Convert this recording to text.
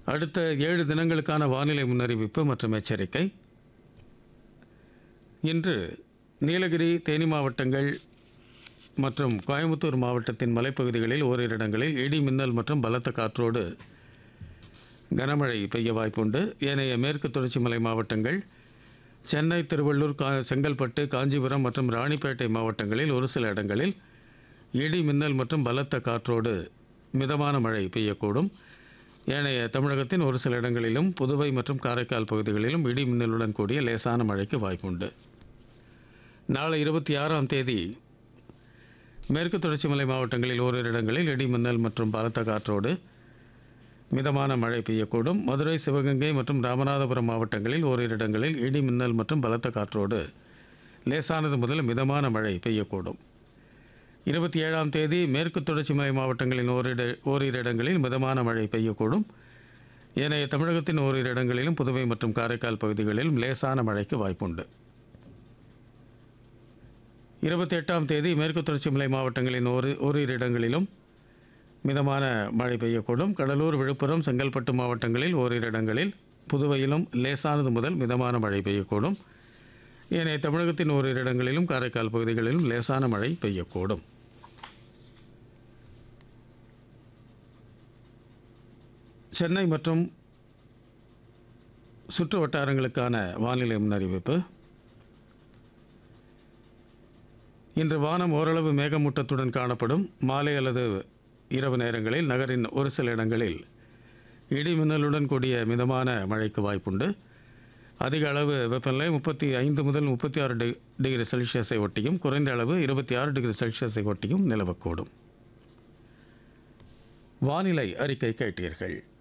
அடுத்த ஏழு தினங்களுக்கான வானிலை முன்னறிவிப்பு மற்றும் எச்சரிக்கை இன்று நீலகிரி தேனி மாவட்டங்கள் மற்றும் கோயம்புத்தூர் மாவட்டத்தின் மலைப்பகுதிகளில் ஓரிரு இடங்களில் இடி மின்னல் மற்றும் பலத்த காற்றோடு கனமழை பெய்ய வாய்ப்புண்டு ஏனைய மேற்கு தொடர்ச்சி மலை மாவட்டங்கள் சென்னை திருவள்ளூர் கா செங்கல்பட்டு காஞ்சிபுரம் மற்றும் ராணிப்பேட்டை மாவட்டங்களில் ஒரு சில இடங்களில் இடி மின்னல் மற்றும் பலத்த காற்றோடு மிதமான மழை பெய்யக்கூடும் ஏனைய தமிழகத்தின் ஒரு சில இடங்களிலும் புதுவை மற்றும் காரைக்கால் பகுதிகளிலும் இடி மின்னலுடன் கூடிய லேசான மழைக்கு வாய்ப்புண்டு நாளை இருபத்தி ஆறாம் தேதி மேற்கு தொடர்ச்சி மலை மாவட்டங்களில் ஓரிரு இடங்களில் இடி மின்னல் மற்றும் பலத்த காற்றோடு மிதமான மழை பெய்யக்கூடும் மதுரை சிவகங்கை மற்றும் ராமநாதபுரம் மாவட்டங்களில் ஓரிரு இடங்களில் இடி மின்னல் மற்றும் பலத்த காற்றோடு லேசானது முதல் மிதமான மழை பெய்யக்கூடும் இருபத்தி ஏழாம் தேதி மேற்கு தொடர்ச்சி மலை மாவட்டங்களின் ஓரிட ஓரிரு இடங்களில் மிதமான மழை பெய்யக்கூடும் ஏனைய தமிழகத்தின் ஓரிரு இடங்களிலும் புதுவை மற்றும் காரைக்கால் பகுதிகளிலும் லேசான மழைக்கு வாய்ப்புண்டு இருபத்தி எட்டாம் தேதி மேற்கு தொடர்ச்சி மலை மாவட்டங்களின் ஒரு ஓரிரு இடங்களிலும் மிதமான மழை பெய்யக்கூடும் கடலூர் விழுப்புரம் செங்கல்பட்டு மாவட்டங்களில் ஓரிரு இடங்களில் புதுவையிலும் லேசானது முதல் மிதமான மழை பெய்யக்கூடும் ஏனைய தமிழகத்தின் ஓரிரு இடங்களிலும் காரைக்கால் பகுதிகளிலும் லேசான மழை பெய்யக்கூடும் சென்னை மற்றும் சுற்று வட்டாரங்களுக்கான வானிலை முன்னறிவிப்பு இன்று வானம் ஓரளவு மேகமூட்டத்துடன் காணப்படும் மாலை அல்லது இரவு நேரங்களில் நகரின் ஒரு சில இடங்களில் இடி மின்னலுடன் கூடிய மிதமான மழைக்கு வாய்ப்புண்டு அதிக அளவு வெப்பநிலை முப்பத்தி ஐந்து முதல் முப்பத்தி ஆறு டி டிகிரி செல்சியஸை ஒட்டியும் குறைந்த அளவு இருபத்தி ஆறு டிகிரி செல்சியஸை ஒட்டியும் நிலவக்கூடும் வானிலை அறிக்கை கேட்டீர்கள்